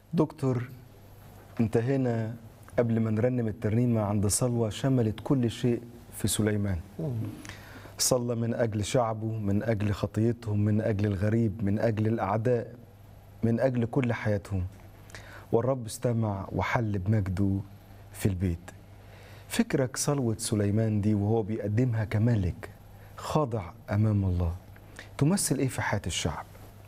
دكتور انتهينا قبل ما نرنم الترنيمة عند صلوة شملت كل شيء في سليمان صلى من أجل شعبه من أجل خطيتهم من أجل الغريب من أجل الأعداء من أجل كل حياتهم والرب استمع وحل بمجده في البيت فكرك صلوة سليمان دي وهو بيقدمها كملك خاضع أمام الله تمثل إيه في حياة الشعب؟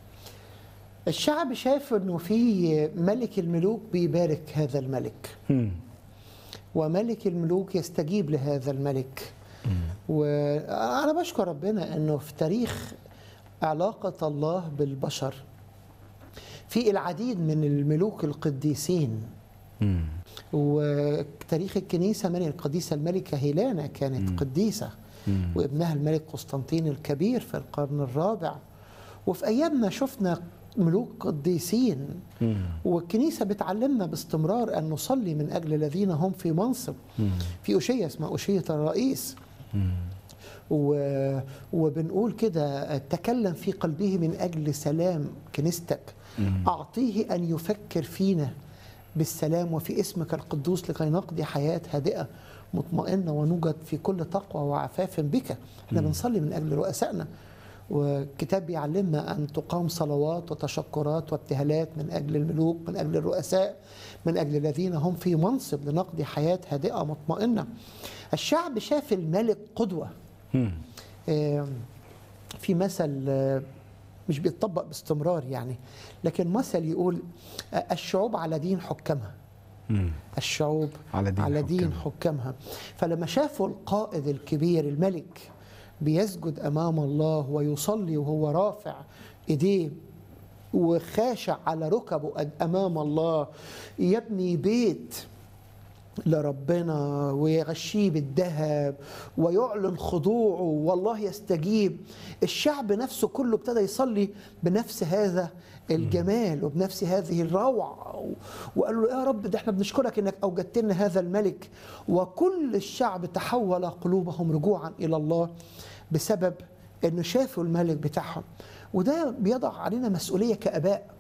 الشعب شاف انه في ملك الملوك بيبارك هذا الملك مم. وملك الملوك يستجيب لهذا الملك وانا بشكر ربنا انه في تاريخ علاقه الله بالبشر في العديد من الملوك القديسين مم. وتاريخ الكنيسه من القديسه الملكه هيلانا كانت قديسه مم. وابنها الملك قسطنطين الكبير في القرن الرابع وفي ايامنا شفنا ملوك قديسين مم. والكنيسه بتعلمنا باستمرار ان نصلي من اجل الذين هم في منصب مم. في أشية اسمها أشية الرئيس مم. و... وبنقول كده تكلم في قلبه من أجل سلام كنيستك مم. أعطيه أن يفكر فينا بالسلام وفي اسمك القدوس لكي نقضي حياة هادئة مطمئنة ونوجد في كل تقوى وعفاف بك احنا بنصلي من أجل رؤسائنا والكتاب بيعلمنا أن تقام صلوات وتشكرات وابتهالات من أجل الملوك من أجل الرؤساء من أجل الذين هم في منصب لنقضي حياة هادئة مطمئنة الشعب شاف الملك قدوة مم. آه، في مثل آه، مش بيتطبق باستمرار يعني لكن مثل يقول آه، الشعوب على دين حكامها مم. الشعوب على دين على دين حكامها. حكامها فلما شافوا القائد الكبير الملك بيسجد امام الله ويصلي وهو رافع ايديه وخاشع على ركبه أد- امام الله يبني بيت لربنا ويغشيه بالذهب ويعلن خضوعه والله يستجيب الشعب نفسه كله ابتدى يصلي بنفس هذا الجمال وبنفس هذه الروعة وقال له يا رب ده احنا بنشكرك انك اوجدت لنا هذا الملك وكل الشعب تحول قلوبهم رجوعا الى الله بسبب انه شافوا الملك بتاعهم وده بيضع علينا مسؤولية كآباء